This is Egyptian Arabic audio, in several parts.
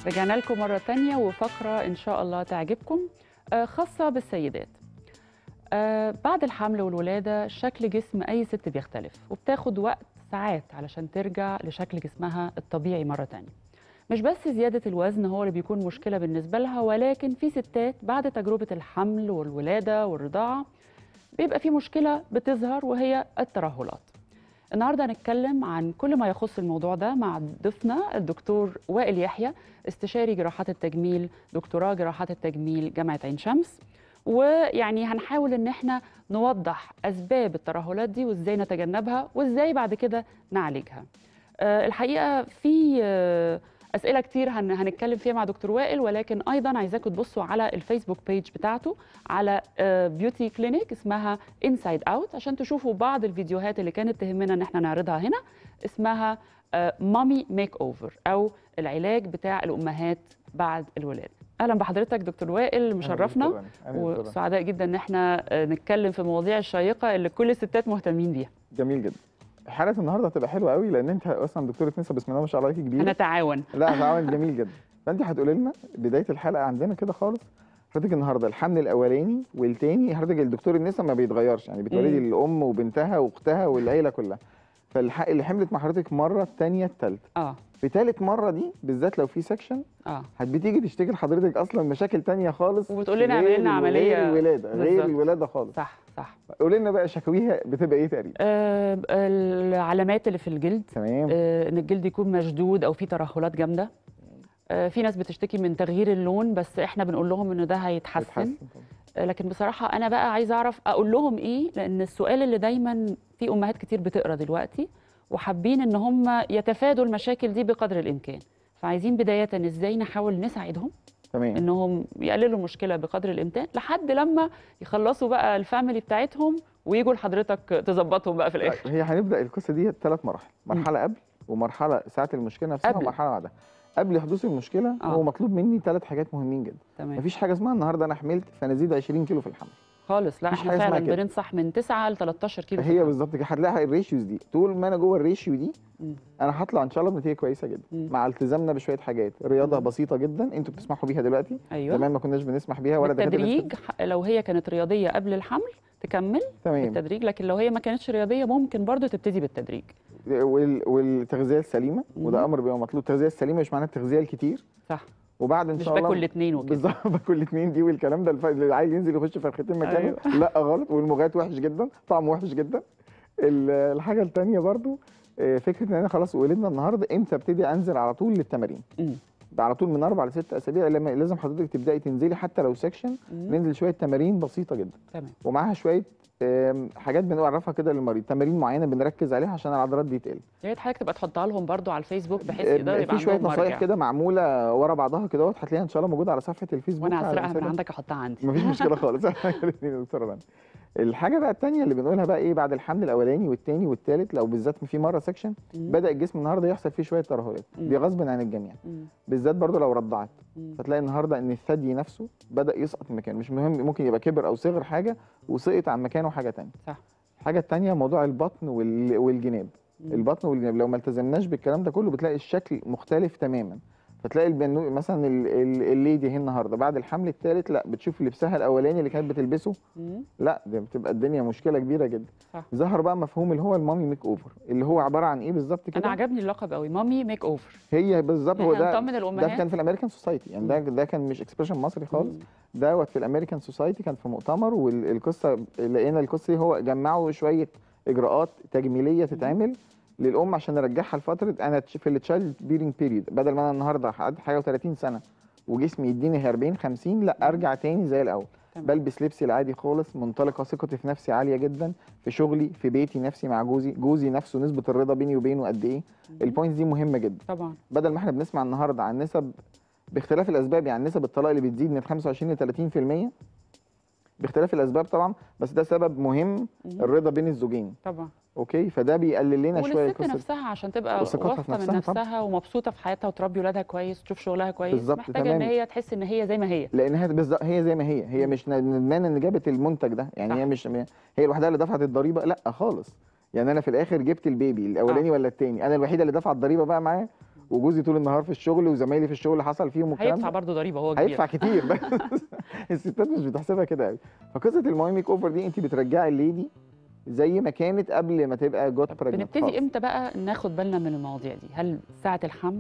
رجعنا لكم مرة تانية وفقرة إن شاء الله تعجبكم آه، خاصة بالسيدات آه، بعد الحمل والولادة شكل جسم أي ست بيختلف وبتاخد وقت ساعات علشان ترجع لشكل جسمها الطبيعي مرة تانية مش بس زيادة الوزن هو اللي بيكون مشكلة بالنسبة لها ولكن في ستات بعد تجربة الحمل والولادة والرضاعة بيبقى في مشكلة بتظهر وهي الترهلات النهارده هنتكلم عن كل ما يخص الموضوع ده مع ضيفنا الدكتور وائل يحيى استشاري جراحات التجميل دكتوراه جراحات التجميل جامعه عين شمس ويعني هنحاول ان احنا نوضح اسباب الترهلات دي وازاي نتجنبها وازاي بعد كده نعالجها آه، الحقيقه في آه، اسئله كتير هن هنتكلم فيها مع دكتور وائل ولكن ايضا عايزاكم تبصوا على الفيسبوك بيج بتاعته على بيوتي كلينيك اسمها انسايد اوت عشان تشوفوا بعض الفيديوهات اللي كانت تهمنا ان احنا نعرضها هنا اسمها مامي ميك اوفر او العلاج بتاع الامهات بعد الولاده اهلا بحضرتك دكتور وائل مشرفنا وسعداء جدا ان احنا آه، نتكلم في المواضيع الشيقه اللي كل الستات مهتمين بيها جميل جدا حلقه النهارده هتبقى حلوه قوي لان انت اصلا دكتوره نسا بسم الله ما شاء الله عليكي كبيره هنتعاون لا تعاون جميل جدا فانت هتقولي لنا بدايه الحلقه عندنا كده خالص حضرتك النهارده الحمل الاولاني والتاني حضرتك الدكتور النسا ما بيتغيرش يعني بتولدي الام وبنتها واختها والعيله كلها فالحق اللي حملت مع حضرتك مره الثانيه الثالثه اه في ثالث مره دي بالذات لو في سكشن اه بتيجي تشتكي لحضرتك اصلا مشاكل تانية خالص وبتقول لنا غير- اعمل لنا عملية غير الولاده غير بالظبط. الولاده خالص صح صح قولي لنا بقى شكاويها بتبقى ايه تقريبا آه العلامات اللي في الجلد تمام آه، ان الجلد يكون مشدود او فيه ترهلات جامده آه، في ناس بتشتكي من تغيير اللون بس احنا بنقول لهم ان ده هيتحسن بتحسن طبعاً. آه، لكن بصراحه انا بقى عايزه اعرف اقول لهم ايه لان السؤال اللي دايما في امهات كتير بتقرا دلوقتي وحابين ان هم يتفادوا المشاكل دي بقدر الامكان فعايزين بدايه ازاي نحاول نساعدهم تمام انهم يقللوا المشكله بقدر الامكان لحد لما يخلصوا بقى الفاميلي بتاعتهم ويجوا لحضرتك تظبطهم بقى في الاخر هي هنبدا القصه دي ثلاث مراحل مرحله قبل ومرحله ساعه المشكله نفسها قبل. ومرحله بعدها قبل حدوث المشكله آه. هو مطلوب مني ثلاث حاجات مهمين جدا تمام مفيش حاجه اسمها النهارده انا حملت فانا ازيد 20 كيلو في الحمل خالص لا مفيش احنا حاجة اسمها فعلا كده. بننصح من 9 ل 13 كيلو في هي الحمل. بالظبط كده هتلاقي الريشيوز دي طول ما انا جوه الريشيو دي مم. انا هطلع ان شاء الله بنتيجه كويسه جدا مم. مع التزامنا بشويه حاجات رياضه مم. بسيطه جدا انتوا بتسمحوا بيها دلوقتي ايوه زمان ما كناش بنسمح بيها ولا دكاترة بالتدريج ح- لو هي كانت رياضيه قبل الحمل تكمل تمام بالتدريج لكن لو هي ما كانتش رياضيه ممكن برضو تبتدي بالتدريج وال... والتغذيه السليمه وده مم. امر بيبقى مطلوب التغذيه السليمه مش معناها التغذيه الكتير صح وبعد ان مش شاء الله باكل الاثنين وكده بالظبط باكل الاثنين دي والكلام ده الف... اللي عايز ينزل يخش فرختين مكانه أيوة. لا غلط والمغات وحش جدا طعمه وحش جدا ال- الحاجه الثانيه برضو آه، فكره ان انا خلاص ولدنا النهارده امتى ابتدي انزل على طول للتمارين مم. ده على طول من اربع لست اسابيع لما لازم حضرتك تبداي تنزلي حتى لو سكشن مم. ننزل شويه تمارين بسيطه جدا تمام ومعاها شويه آم، حاجات بنعرفها كده للمريض تمارين معينه بنركز عليها عشان العضلات دي تقل يا ريت حضرتك تبقى تحطها لهم برضو على الفيسبوك بحيث آه، يقدروا يبقى في شويه عندهم نصايح مرجع كده معموله ورا بعضها كده هتلاقيها ان شاء الله موجوده على صفحه الفيسبوك وانا على هسرقها من الانستجرام. عندك احطها عندي مفيش مشكله خالص الاثنين يا دكتوره رنا الحاجه بقى الثانيه اللي بنقولها بقى ايه بعد الحمل الاولاني والثاني والثالث لو بالذات في مره سكشن مم. بدا الجسم النهارده يحصل فيه شويه ترهلات مم. دي غصب عن الجميع مم. بالذات برضو لو رضعت مم. فتلاقي النهارده ان الثدي نفسه بدا يسقط من مكانه مش مهم ممكن يبقى كبر او صغر حاجه وسقط عن مكانه حاجه ثانيه صح الحاجه الثانيه موضوع البطن وال- والجناب مم. البطن والجناب لو ما التزمناش بالكلام ده كله بتلاقي الشكل مختلف تماما فتلاقي البنو مثلا ال- ال- الليدي هي النهارده بعد الحمل الثالث لا بتشوف لبسها الاولاني اللي كانت بتلبسه مم. لا ده بتبقى الدنيا مشكله كبيره جدا صح. ظهر بقى مفهوم اللي هو المامي ميك اوفر اللي هو عباره عن ايه بالظبط انا كده عجبني اللقب قوي مامي ميك اوفر هي بالظبط هو احنا ده نطمن ده الامهات كان في الامريكان سوسايتي يعني ده ده كان مش اكسبريشن مصري خالص دوت في الامريكان سوسايتي كان في مؤتمر والقصه لقينا القصه دي هو جمعوا شويه اجراءات تجميليه تتعمل للام عشان نرجعها لفتره انا تش- في التشايلد بيرنج بيريد بدل ما انا النهارده قعدت حاجه و30 سنه وجسمي يديني 40 50 لا ارجع تاني زي الاول تمام. بلبس لبسي العادي خالص منطلقه ثقتي في نفسي عاليه جدا في شغلي في بيتي نفسي مع جوزي جوزي نفسه نسبه الرضا بيني وبينه قد ايه مم. البوينتس دي مهمه جدا طبعا بدل ما احنا بنسمع النهارده عن نسب باختلاف الاسباب يعني نسب الطلاق اللي بتزيد من 25 ل 30% باختلاف الاسباب طبعا بس ده سبب مهم مم. الرضا بين الزوجين طبعا اوكي فده بيقلل لنا شويه وللست القصه نفسها عشان تبقى وثقتها في واثقه من نفسها طبعا. نفسها ومبسوطه في حياتها وتربي ولادها كويس تشوف شغلها كويس بالظبط، محتاجه ان تمام. هي تحس ان هي زي ما هي لانها بالظبط هي زي ما هي هي مم. مش ندمانه ان جابت المنتج ده يعني صح. هي مش هي الوحيده اللي دفعت الضريبه لا خالص يعني انا في الاخر جبت البيبي الاولاني ولا التاني انا الوحيده اللي دفعت الضريبه بقى معاه وجوزي طول النهار في الشغل وزمايلي في الشغل حصل فيهم والكلام هيدفع ده برضه ضريبه هو كبير هيدفع كتير بس الستات مش بتحسبها كده قوي فقصه الماي ميك اوفر دي انت بترجعي الليدي زي ما كانت قبل ما تبقى جوت طب بريجننت بنبتدي امتى بقى ناخد بالنا من المواضيع دي هل ساعه الحمل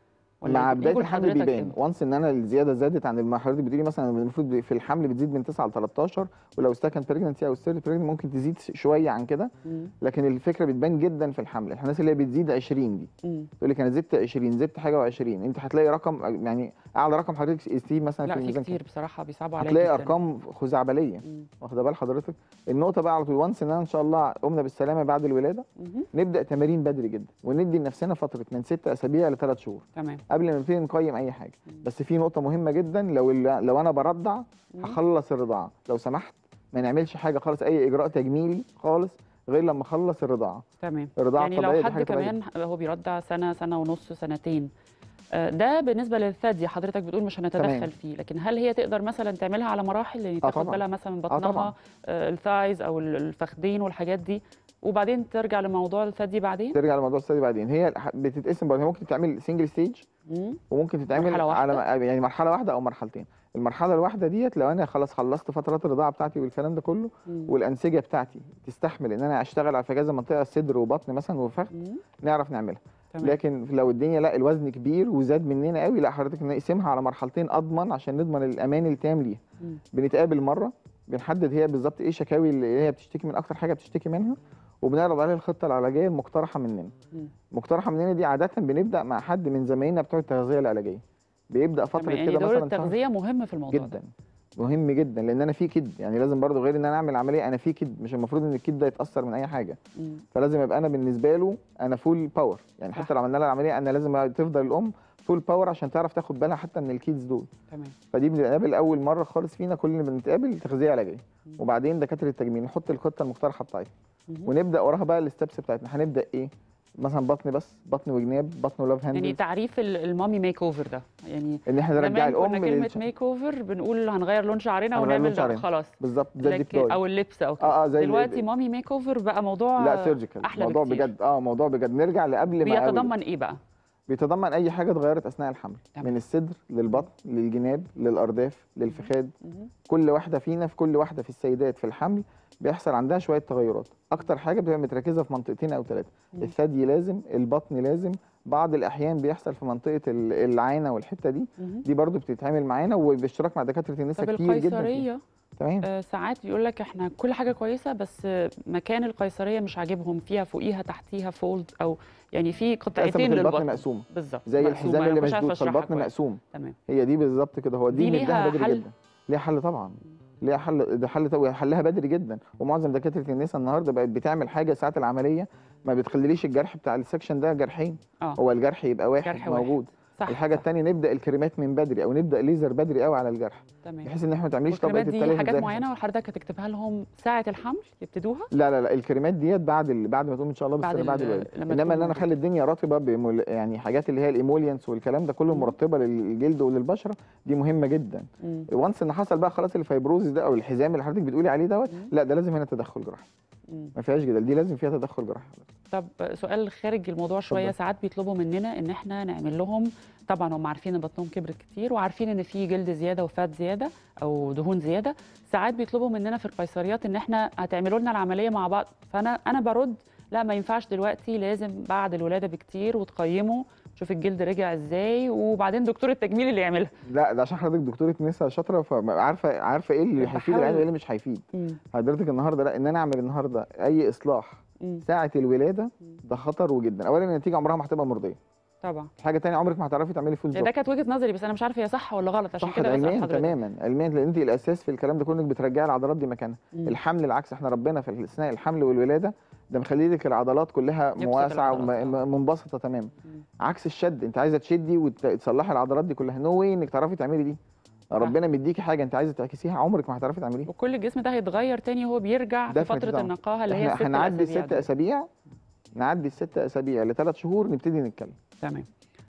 مع بدايه بيجوا الحمل لحضرتك بيبان إمتى؟ وانس ان انا الزياده زادت عن الم- حضرتك بتقولي مثلا المفروض في الحمل بتزيد من 9 ل 13 ولو سكند بريجننسي او ثيرد بريجننسي ممكن تزيد شويه عن كده مم. لكن الفكره بتبان جدا في الحمل الناس اللي هي بتزيد 20 دي مم. تقول لك انا زدت 20 زدت حاجه و20 انت هتلاقي رقم يعني اعلى رقم حضرتك قستيه مثلا لا في في الميزان كتير بصراحه بيصعبوا عليا هتلاقي جداً. ارقام خزعبليه مم. واخده بال حضرتك النقطه بقى على طول وانس ان انا ان شاء الله قمنا بالسلامه بعد الولاده مهم. نبدا تمارين بدري جدا وندي لنفسنا فتره من 6 اسابيع لثلاث شهور تمام قبل ما نبتدي نقيم اي حاجه مم. بس في نقطه مهمه جدا لو ال- لو انا برضع مم. هخلص الرضاعه لو سمحت ما نعملش حاجه خالص اي اجراء تجميلي خالص غير لما اخلص الرضاعه تمام الرضاعه يعني الطبيعيه لو دي حد حاجه طبيعيه كمان هو بيرضع سنه سنه ونص سنتين آه، ده بالنسبه للثدي حضرتك بتقول مش هنتدخل تمام. فيه لكن هل هي تقدر مثلا تعملها على مراحل يعني تاخد طبعاً. بالها مثلا من طبعاً. بطنها آه، الثايز او ال- الفخدين والحاجات دي وبعدين ترجع لموضوع الثدي بعدين ترجع لموضوع الثدي بعدين هي ح- بتتقسم برضه هي ممكن تتعمل سنجل ستيج مم. وممكن تتعمل مرحلة على واحدة؟ يعني مرحله واحده او مرحلتين المرحله الواحده ديت لو انا خلاص خلصت فترات الرضاعه بتاعتي والكلام ده كله مم. والانسجه بتاعتي تستحمل ان انا اشتغل في كذا منطقه صدر وبطن مثلا وفخذ مم. نعرف نعملها تمام لكن لو الدنيا لا الوزن كبير وزاد مننا قوي لا حضرتك نقسمها على مرحلتين اضمن عشان نضمن الامان التام ليها مم. بنتقابل مره بنحدد هي بالظبط ايه شكاوي اللي هي بتشتكي من اكتر حاجه بتشتكي منها وبنعرض عليها الخطه العلاجيه المقترحه مننا مم. مقترحه مننا دي عاده بنبدا مع حد من زمايلنا بتوع التغذيه العلاجيه بيبدا فتره تمام يعني كده دور مثلا شهر. التغذيه مهم في الموضوع ده جدا مهم جدا لان انا في كد يعني لازم برضو غير ان انا اعمل عمليه انا في كد مش المفروض ان الكد ده يتاثر من اي حاجه مم. فلازم ابقى انا بالنسبه له انا فول باور يعني صح. حتى لو عملنا لها العمليه انا لازم تفضل الام فول باور عشان تعرف تاخد بالها حتى من الكيدز دول تمام فدي بنقابل اول مره خالص فينا كلنا بنتقابل تغذيه علاجيه مم. وبعدين دكاتره التجميل نحط الخطه المقترحه بتاعتنا مهم. ونبدا وراها بقى الستبس بتاعتنا هنبدا ايه مثلا بطن بس بطن وجناب بطن ولاف يعني هاندل تعريف ال- المامي ميك اوفر ده يعني ان احنا نرجع زمان كنا الام كلمه للش- ميك اوفر بنقول هنغير لون شعرنا هنغير لون ونعمل شعرنا. خلاص بالظبط زي لكن الديبلوي او اللبس او كده اه اه زي ال- دلوقتي مامي ميك اوفر بقى موضوع لا سيرجيكال احلى موضوع بكتير. بجد اه موضوع بجد نرجع لقبل ما قبل. بيتضمن ايه بقى بيتضمن اي حاجه اتغيرت اثناء الحمل تمام. من الصدر للبطن للجناب للارداف للفخاد مهم. كل واحده فينا في كل واحده في السيدات في الحمل بيحصل عندها شويه تغيرات اكتر حاجه بتبقى متركزه في منطقتين او ثلاثه مم. الثدي لازم البطن لازم بعض الاحيان بيحصل في منطقه ال- العانه والحته دي مهم. دي برضو بتتعمل معانا وباشتراك مع دكاتره النساء طب كتير جدا فيها. القيصريه تمام آه ساعات يقول لك احنا كل حاجه كويسه بس آه، مكان القيصريه مش عاجبهم فيها فوقيها تحتيها فولد او يعني في قطعتين قسمت البطن للبطن مقسومه بالظبط زي مقسومة. الحزام أنا اللي مش عارفة مشدود أشرحها فالبطن كويس. مقسوم تمام هي دي بالظبط كده هو دي, دي بنديها ليها بدري حل؟ جدا ليها حل طبعا ليها حل ده حل طبعا حلها بدري جدا ومعظم دكاتره النساء النهارده بقت بتعمل حاجه ساعه العمليه ما بتخليليش الجرح بتاع السكشن ده جرحين اه هو الجرح يبقى واحد جرح واحد. موجود صح الحاجه صح. الثانيه نبدا الكريمات من بدري او نبدا ليزر بدري قوي على الجرح تمام بحيث ان احنا ما تعمليش طبقه والكريمات دي التلف حاجات زي معينه وحضرتك هتكتبها لهم ساعه الحمل يبتدوها لا لا لا الكريمات ديت بعد ال... بعد ما تقوم ان شاء الله بعد بالسنه بعد ال- الولاده لما انما تكون ان انا موجودة. اخلي الدنيا رطبه بمول... يعني حاجات اللي هي الايمولينس والكلام ده كله مم. مرطبه للجلد وللبشره دي مهمه جدا مم. وانس ان حصل بقى خلاص الفايبروزيس ده او الحزام اللي حضرتك بتقولي عليه دوت مم. لا ده لازم هنا تدخل جراحي مم. ما فيهاش جدال دي لازم فيها تدخل جراحي طب سؤال خارج الموضوع شويه اتفضل. ساعات بيطلبوا مننا ان احنا نعمل لهم طبعا هم عارفين ان بطنهم كبرت كتير وعارفين ان في جلد زياده وفات زياده او دهون زياده ساعات بيطلبوا مننا في القيصريات ان احنا هتعملوا لنا العمليه مع بعض فانا انا برد لا ما ينفعش دلوقتي لازم بعد الولاده بكتير وتقيموا شوف الجلد رجع ازاي وبعدين دكتور التجميل اللي يعملها لا ده عشان حضرتك دكتوره نساء شاطره فعارفه عارفه ايه اللي هيفيد بحاول- العين وايه اللي مش هيفيد مم. حضرتك النهارده لا ان انا اعمل النهارده اي اصلاح مم. ساعه الولاده ده خطر وجدا اولا النتيجه عمرها ما هتبقى مرضيه طبعا حاجه تانية عمرك ما هتعرفي تعملي فول يعني ده كانت وجهه نظري بس انا مش عارفه هي صح ولا غلط عشان صح كده ده بسال علميا حضرتك تماما علميا لان انت الاساس في الكلام ده كله انك بترجعي العضلات دي مكانها مم. الحمل العكس احنا ربنا في اثناء الحمل والولاده ده مخلي لك العضلات كلها يبسط مواسعه العضلات، آه. ومنبسطه تماما مم. عكس الشد انت عايزه تشدي وتصلحي العضلات دي كلها نو واي انك تعرفي تعملي دي ربنا مديكي حاجه انت عايزه تعكسيها عمرك ما هتعرفي تعمليها وكل الجسم ده هيتغير تاني وهو بيرجع في Definitely فتره طبعاً. النقاهه اللي هي احنا الست هنعدي الأسابيع الست دول. اسابيع نعدي الست اسابيع لثلاث شهور نبتدي نتكلم تمام